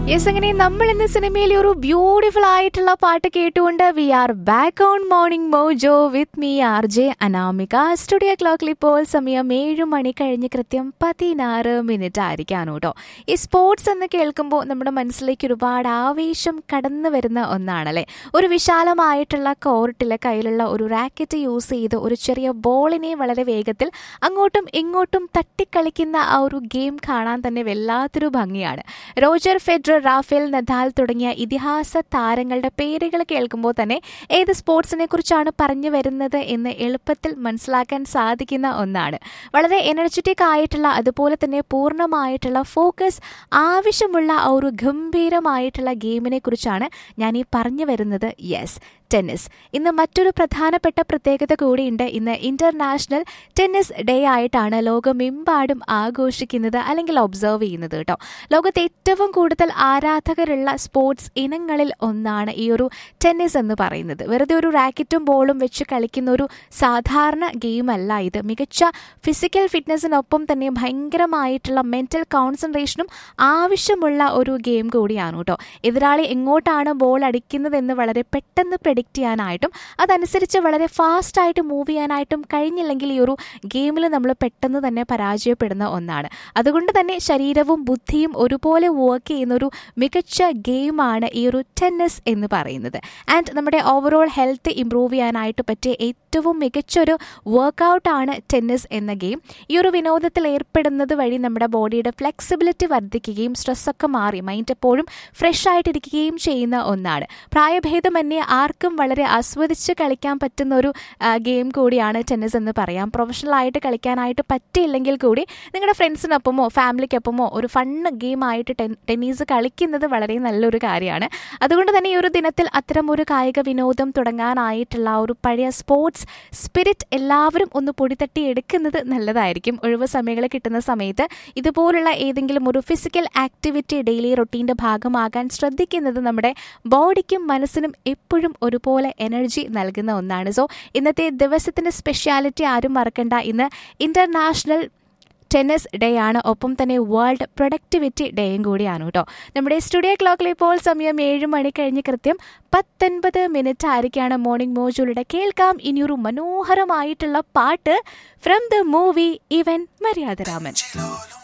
yes അങ്ങനെ നമ്മൾ ഇന്ന് സിനിമയിലെ ഒരു ബ്യൂട്ടിഫുൾ ആയിട്ടുള്ള പാട്ട് കേട്ടുകൊണ്ട് we are back on morning mojo with me R J Anamika studio ക്ലോക്കിൽ ഇപ്പോൾ സമയം ഏഴ് മണി കഴിഞ്ഞ് കൃത്യം പതിനാറ് മിനിറ്റ് ആയിരിക്കാണ് കേട്ടോ ഈ സ്പോർട്സ് എന്ന് കേൾക്കുമ്പോൾ നമ്മുടെ മനസ്സിലേക്ക് ഒരുപാട് ആവേശം കടന്നു വരുന്ന ഒന്നാണല്ലേ ഒരു വിശാലമായിട്ടുള്ള കോർട്ടിലെ കയ്യിലുള്ള ഒരു റാക്കറ്റ് യൂസ് ചെയ്ത് ഒരു ചെറിയ ബോളിനെ വളരെ വേഗത്തിൽ അങ്ങോട്ടും ഇങ്ങോട്ടും തട്ടിക്കളിക്കുന്ന ആ ഒരു ഗെയിം കാണാൻ തന്നെ വല്ലാത്തൊരു ഭംഗിയാണ് റോജർ ഫെഡറർ റാഫേൽ നദാൽ തുടങ്ങിയ ഇതിഹാസ താരങ്ങളുടെ പേരുകൾ കേൾക്കുമ്പോൾ തന്നെ ഏത് സ്പോർട്സിനെ കുറിച്ചാണ് പറഞ്ഞു വരുന്നത് എന്ന് എളുപ്പത്തിൽ മനസ്സിലാക്കാൻ സാധിക്കുന്ന ഒന്നാണ് വളരെ എനർജറ്റിക് ആയിട്ടുള്ള അതുപോലെ തന്നെ പൂർണ്ണമായിട്ടുള്ള ഫോക്കസ് ആവശ്യമുള്ള ആ ഒരു ഗംഭീരമായിട്ടുള്ള ഗെയിമിനെ കുറിച്ചാണ് ഞാൻ ഈ പറഞ്ഞു വരുന്നത് യെസ് ടെന്നീസ് ഇന്ന് മറ്റൊരു പ്രധാനപ്പെട്ട പ്രത്യേകത കൂടിയുണ്ട് ഇന്ന് ഇന്റർനാഷണൽ ടെന്നീസ് ഡേ ആയിട്ടാണ് ലോകമെമ്പാടും ആഘോഷിക്കുന്നത് അല്ലെങ്കിൽ ഒബ്സർവ് ചെയ്യുന്നത് കേട്ടോ ലോകത്ത് ഏറ്റവും കൂടുതൽ ആരാധകരുള്ള സ്പോർട്സ് ഇനങ്ങളിൽ ഒന്നാണ് ഈ ഒരു ടെന്നീസ് എന്ന് പറയുന്നത് വെറുതെ ഒരു റാക്കറ്റും ബോളും വെച്ച് കളിക്കുന്ന ഒരു സാധാരണ ഗെയിം അല്ല ഇത് മികച്ച ഫിസിക്കൽ ഫിറ്റ്നസിനൊപ്പം തന്നെ ഭയങ്കരമായിട്ടുള്ള മെന്റൽ കോൺസെൻട്രേഷനും ആവശ്യമുള്ള ഒരു ഗെയിം കൂടിയാണ് കേട്ടോ എതിരാളി എങ്ങോട്ടാണ് ബോൾ അടിക്കുന്നതെന്ന് വളരെ പെട്ടെന്ന് പ്രെഡിക്റ്റ് ചെയ്യാനായിട്ടും അതനുസരിച്ച് വളരെ ഫാസ്റ്റ് ആയിട്ട് മൂവ് ചെയ്യാനായിട്ടും കഴിഞ്ഞില്ലെങ്കിൽ ഈ ഒരു ഗെയിമിൽ നമ്മൾ പെട്ടെന്ന് തന്നെ പരാജയപ്പെടുന്ന ഒന്നാണ് അതുകൊണ്ട് തന്നെ ശരീരവും ബുദ്ധിയും ഒരുപോലെ വർക്ക് ചെയ്യുന്ന ഒരു മികച്ച ഗെയിമാണ് ഈ ഒരു ടെന്നീസ് എന്ന് പറയുന്നത് ആൻഡ് നമ്മുടെ ഓവറോൾ ഹെൽത്ത് ഇമ്പ്രൂവ് ചെയ്യാനായിട്ട് പറ്റിയ ഏറ്റവും മികച്ചൊരു വർക്കൗട്ടാണ് ടെന്നീസ് എന്ന ഗെയിം ഈ ഒരു വിനോദത്തിൽ ഏർപ്പെടുന്നത് വഴി നമ്മുടെ ബോഡിയുടെ ഫ്ലെക്സിബിലിറ്റി വർദ്ധിക്കുകയും സ്ട്രെസ്സൊക്കെ മാറി മൈൻഡ് എപ്പോഴും ഫ്രഷ് ആയിട്ടിരിക്കുകയും ചെയ്യുന്ന ഒന്നാണ് പ്രായഭേദമന്യേ ആർക്കും വളരെ ആസ്വദിച്ച് കളിക്കാൻ പറ്റുന്ന ഒരു ഗെയിം കൂടിയാണ് ടെന്നീസ് എന്ന് പറയാം പ്രൊഫഷണൽ ആയിട്ട് കളിക്കാനായിട്ട് പറ്റിയില്ലെങ്കിൽ കൂടി നിങ്ങളുടെ ഫ്രണ്ട്സിനൊപ്പമോ ഫാമിലിക്കൊപ്പമോ ഒരു ഫണ്ണ് ഗെയിമായിട്ട് ടെൻ ടെന്നീസ് കളിക്കുന്നത് വളരെ നല്ലൊരു കാര്യമാണ് അതുകൊണ്ട് തന്നെ ഈ ഒരു ദിനത്തിൽ അത്തരം ഒരു കായിക വിനോദം തുടങ്ങാനായിട്ടുള്ള ആ ഒരു പഴയ സ്പോർട്സ് സ്പിരിറ്റ് എല്ലാവരും ഒന്ന് പൊടിത്തട്ടി എടുക്കുന്നത് നല്ലതായിരിക്കും ഒഴിവ് സമയങ്ങൾ കിട്ടുന്ന സമയത്ത് ഇതുപോലുള്ള ഏതെങ്കിലും ഒരു ഫിസിക്കൽ ആക്ടിവിറ്റി ഡെയിലി റൊട്ടീൻ്റെ ഭാഗമാകാൻ ശ്രദ്ധിക്കുന്നത് നമ്മുടെ ബോഡിക്കും മനസ്സിനും എപ്പോഴും ഒരുപോലെ എനർജി നൽകുന്ന ഒന്നാണ് സോ ഇന്നത്തെ ദിവസത്തിൻ്റെ സ്പെഷ്യാലിറ്റി ആരും മറക്കണ്ട ഇന്ന് ഇൻ്റർനാഷണൽ ടെന്നീസ് ഡേ ആണ് ഒപ്പം തന്നെ വേൾഡ് പ്രൊഡക്ടിവിറ്റി ഡേയും കൂടിയാണ് കേട്ടോ നമ്മുടെ സ്റ്റുഡിയോ ക്ലോക്കിൽ ഇപ്പോൾ സമയം ഏഴ് മണി കഴിഞ്ഞ് കൃത്യം പത്തൊൻപത് മിനിറ്റ് ആയിരിക്കാണ് മോർണിംഗ് മോജുകളുടെ കേൾക്കാം ഇനിയൊരു മനോഹരമായിട്ടുള്ള പാട്ട് ഫ്രം ദ മൂവി ഇവൻ മര്യാദരാമൻ